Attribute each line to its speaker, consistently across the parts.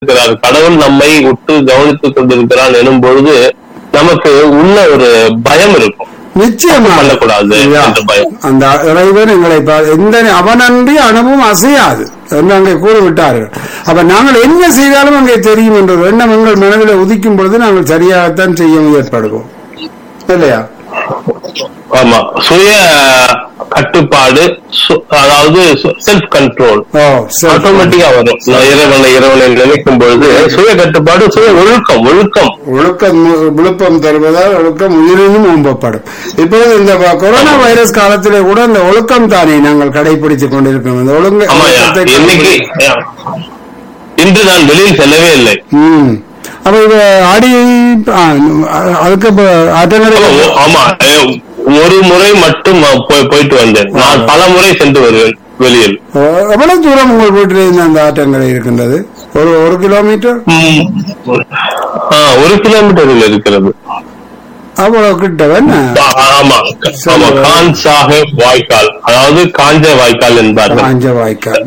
Speaker 1: கொண்டிருக்கிறார் கடவுள் நம்மை உற்று கவனித்துக் கொண்டிருக்கிறான் எனும் பொழுது நமக்கு உள்ள ஒரு பயம் இருக்கும்
Speaker 2: நிச்சயமா
Speaker 1: பண்ணக்கூடாது
Speaker 2: ஐயா,
Speaker 1: என்ற பயம்.
Speaker 2: அந்த இறைவன் எங்களை பா- எந்த அவனன்றி அணுவும் அசையாது என்று அங்கே கூறிவிட்டார்கள் அப்ப நாங்கள் என்ன செய்தாலும் அங்கே தெரியும் என்ற ஒரு எண்ணம் எங்கள் மனதில் உதிக்கும் பொழுது நாங்கள் சரியாகத்தான் செய்ய முயற்படுவோம் இல்லையா
Speaker 1: ஆமா சுய கட்டுப்பாடு சு- அதாவது செல்ஃப் கண்ட்ரோல்
Speaker 2: ஓ சரி
Speaker 1: ஆட்டோமேட்டிக்கா வரும் நான் இறைவனை இறைவனை நினைக்கும் பொழுது சுய கட்டுப்பாடு சுய ஒழுக்கம் ஒழுக்கம்
Speaker 2: ஒழுக்கம் மு- விழுப்பம் தருவதால் ஒழுக்கம் உயிரினும் ஓம்பப்படும் இப்பொழுது இந்த வ- கொரோனா வைரஸ் காலத்திலே கூட இந்த ஒழுக்கம் தானே நாங்கள் கடைபிடித்துக் கொண்டிருக்கிறோம் இந்த ஒழுங்கு
Speaker 1: ஆமாயா
Speaker 2: ஒழுக்கத்தை
Speaker 1: இன்னைக்கு இன்று நான் வெளியில் செல்லவே இல்லை
Speaker 2: ம். அப்ப இது ஆடி ஆ, அதுக்கு இப்ப ஆட்டங்கரை
Speaker 1: ஓ- ஆமா அஹ், ஒரு முறை மட்டும் நான் போய்- போயிட்டு வந்தேன் நான் பல முறை சென்று வருவேன் வெளியில்
Speaker 2: எவ்வளவு தூரம் உங்கள் வீட்டில இருந்து அந்த ஆட்டங்கரை இருக்கின்றது ஒரு ஒரு கிலோமீட்டர்
Speaker 1: ம். ஆ, ஒரு கிலோமீட்டரில் இருக்கிறது
Speaker 2: அவ்வளவு கிட்டவன்
Speaker 1: ஆ- ஆமா ஆமா கான் சாஹிப் வாய்க்கால் அதாவது காஞ்ச வாய்க்கால் என்பார்கள்
Speaker 2: காஞ்ச வாய்க்கால்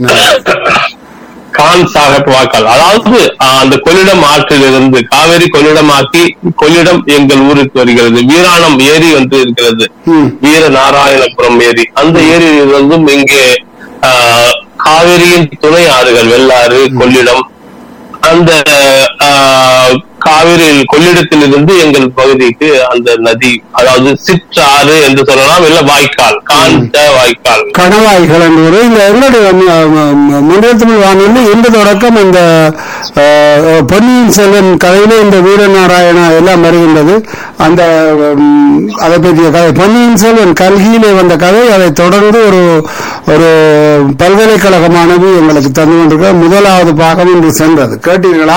Speaker 1: கான் சாஹிப் வாய்க்கால் அதாவது ஆ, அந்த கொள்ளிடம் ஆற்றிலிருந்து காவேரி கொள்ளிடமாக்கி கொள்ளிடம் எங்கள் ஊருக்கு வருகிறது வீராணம் ஏரி வந்து இருக்கிறது
Speaker 2: ம்.
Speaker 1: வீர நாராயணபுரம் ஏரி அந்த ஏரியிலிருந்தும் இங்கே ஆ, காவிரியின் துணை ஆறுகள் வெள்ளாறு கொள்ளிடம் அந்த ஆ, காவிரி கொள்ளிடத்திலிருந்து எங்கள் பகுதிக்கு அந்த நதி அதாவது சிற்றாறு என்று சொல்லலாம் இல்ல வாய்க்கால் காஞ்ச வாய்க்கால்
Speaker 2: கணவாய்கள் என்று ஒரு இந்த எங்களுடைய முன்னில் தமிழ் வானொலி இன்று தொடக்கம் இந்த அஹ், பொன்னியின் செல்வன் கதையிலே இந்த வீரநாராயணா எல்லாம் வருகின்றது அந்த உம், அதை பற்றிய கதை பொன்னியின் செல்வன் கல்கியிலே வந்த கதை அதை தொடர்ந்து ஒரு ஒரு பல்கலைக்கழகமானது எங்களுக்கு தந்து கொண்டிருக்க முதலாவது பாகம் இன்று சென்றது கேட்டீர்களா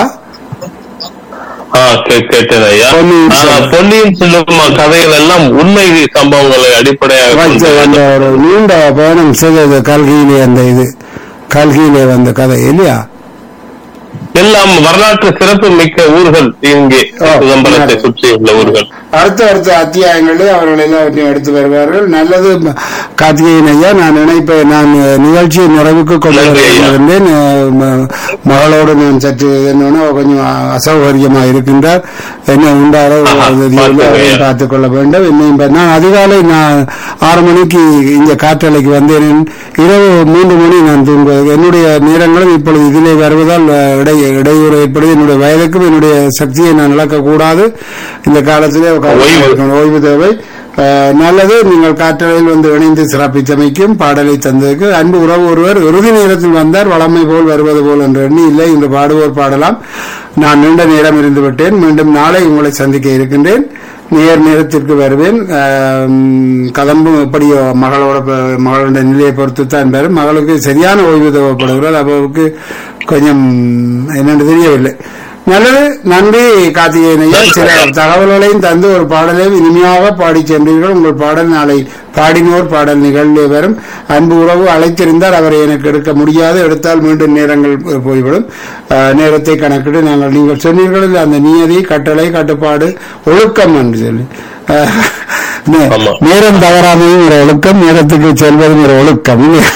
Speaker 1: ஆ, கே- கேட்டேன் ஐயா
Speaker 2: பொன்னியின்
Speaker 1: ஆ,
Speaker 2: செல்வன்.
Speaker 1: பொன்னியின் செல்வம் கதைகள் எல்லாம் உண்மை சம்பவங்களை அடிப்படையாக
Speaker 2: வச்ச
Speaker 1: கொண்டு
Speaker 2: அந்த ஒரு நீண்ட பயணம் செய்தது கல்கியிலே அந்த இது கல்கியிலே வந்த கதை இல்லையா
Speaker 1: எல்லாம் வரலாற்று சிறப்பு மிக்க ஊர்கள் இங்கே
Speaker 2: ஓ,
Speaker 1: சிதம்பரத்தை
Speaker 2: நல்லது.
Speaker 1: சுற்றியுள்ள ஊர்கள்
Speaker 2: அடுத்த அடுத்த அத்தியாயங்களில் அவர்கள் எல்லாவற்றையும் எடுத்து வருவார்கள் நல்லது கார்த்திகேயன் ஐயா நான் நினைப்பேன் நான் நிகழ்ச்சியை நிறைவுக்கு கொண்டு
Speaker 1: நன்றி ஐயா.
Speaker 2: வருகின்றேன் அஹ், ம- மகளோடு நான் சற்று என்னன்னா கொஞ்சம் அசௌகரியமா இருக்கின்றார் என்ன உண்டாரோ
Speaker 1: ஆஹா, பார்த்துக்கோங்க ஐயா.
Speaker 2: பார்த்துக் கொள்ள வேண்டும் என்னையும் பா- நான் அதிகாலை நான் ஆறு மணிக்கு இங்க காற்றலைக்கு வந்தேன் இரவு மூன்று மணி நான் தூங்குவது என்னுடைய நேரங்களும் இப்பொழுது இதிலே வருவதால் அஹ், இடை இடையூறு ஏற்படுது என்னுடைய வயதுக்கும் என்னுடைய சக்தியை நான் இழக்கக்கூடாது இந்த காலத்திலே உட்கார்ந்து
Speaker 1: ஓய்வு.
Speaker 2: இருக்கணும். ஓய்வு தேவை அஹ், நல்லது நீங்கள் காற்றலையில் வந்து இணைந்து சிறப்பித்தமைக்கும் பாடலை தந்ததுக்கு அன்பு உறவு ஒருவர் இறுதி நேரத்தில் வந்தார் வளமை போல் வருவது போல் என்று எண்ணி இல்லை இன்று பாடுவோர் பாடலாம் நான் நீண்ட நேரம் இருந்து விட்டேன் மீண்டும் நாளை உங்களை சந்திக்க இருக்கின்றேன் நேர் நேரத்திற்கு வருவேன் ஆம், கதம்பும் எப்படியோ மகளோட ப- மகளோட நிலையை பொறுத்து தான் பெறும் மகளுக்கு சரியான ஓய்வு தேவைப்படுகிறது அவருக்கு கொஞ்சம் என்னென்று தெரியவில்லை நல்லது நன்றி கார்த்திகேயன் ஐயா சில தகவல்களையும் தந்து ஒரு பாடலையும் இனிமையாக பாடி சென்றீர்கள் உங்கள் பாடல் நாளை பாடினோர் பாடல் நிகழ்வு வரும் அன்பு உறவு அழைத்திருந்தால் அவரை எனக்கு எடுக்க முடியாது எடுத்தால் மீண்டும் நேரங்கள் போய்விடும் அஹ், நேரத்தை கணக்கிட்டு நாங்கள் நீங்கள் சொன்னீர்கள் அந்த நியதி கட்டளை கட்டுப்பாடு ஒழுக்கம் என்று சொல்லி அஹ், நே-
Speaker 1: ஆமா.
Speaker 2: நேரம் தவறாமையும் ஒரு ஒழுக்கம் நேரத்துக்கு செல்வதும் ஒரு ஒழுக்கம் இல்லையா?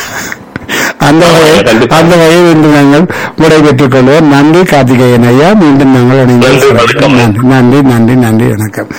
Speaker 2: அந்த வகை-
Speaker 1: கண்டிப்பா.
Speaker 2: அந்த வகையில் இன்று நாங்கள் விடைபெற்றுக் கொள்வோம் நன்றி கார்த்திகேயன் ஐயா மீண்டும் நாங்கள் இணைந்து
Speaker 1: நன்றி,
Speaker 2: சிறப்பிப்போம்.
Speaker 1: வணக்கம்.
Speaker 2: நன்றி நன்றி நன்றி வணக்கம்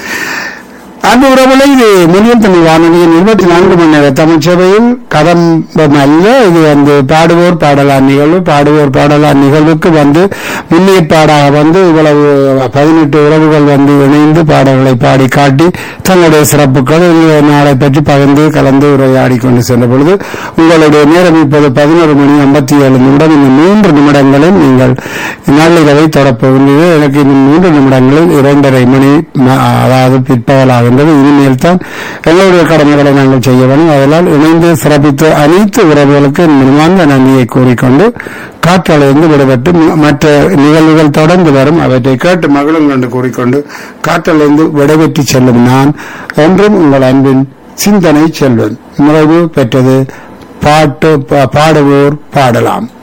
Speaker 2: அந்த உறவுகளை இது முன்னில் தமிழ் வானொலியின் இருபத்தி நான்கு மணி நேர தமிழ் சேவையில் கதம்பம் அல்ல இது வந்து பாடுவோர் பாடலார் நிகழ்வு பாடுவோர் பாடலார் நிகழ்வுக்கு வந்து முன்னேற்பாடாக வந்து இவ்வளவு பதினெட்டு உறவுகள் வந்து இணைந்து பாடல்களை பாடி காட்டி தங்களுடைய சிறப்புகள் இந்த நாளை பற்றி பகிர்ந்து கலந்து உரையாடி கொண்டு சென்ற பொழுது உங்களுடைய நேரம் இப்போது பதினோரு மணி ஐம்பத்தி ஏழு நிமிடம் இந்த மூன்று நிமிடங்களில் நீங்கள் நள்ளிரவை தொடப்போகின்றது எனக்கு இன்னும் மூன்று நிமிடங்களில் இரண்டரை மணி ம- அதாவது பிற்பகலாகின்றது இனிமேல் தான் எங்களுடைய கடமைகளை நாங்கள் செய்ய வேண்டும் அதனால் இணைந்து சிறப்பித்த அனைத்து உறவுகளுக்கு மனமார்ந்த நன்றியை கூறிக்கொண்டு காற்றலைந்து விடுபட்டு ம- மற்ற நிகழ்வுகள் தொடர்ந்து வரும் அவற்றை கேட்டு மகளும் என்று கூறிக்கொண்டு காற்றலைந்து விடைபெற்று செல்லும் நான் என்றும் உங்கள் அன்பின் சிந்தனை செல்வன் நிறைவு பெற்றது பாட்டு பா- பாடுவோர் பாடலாம்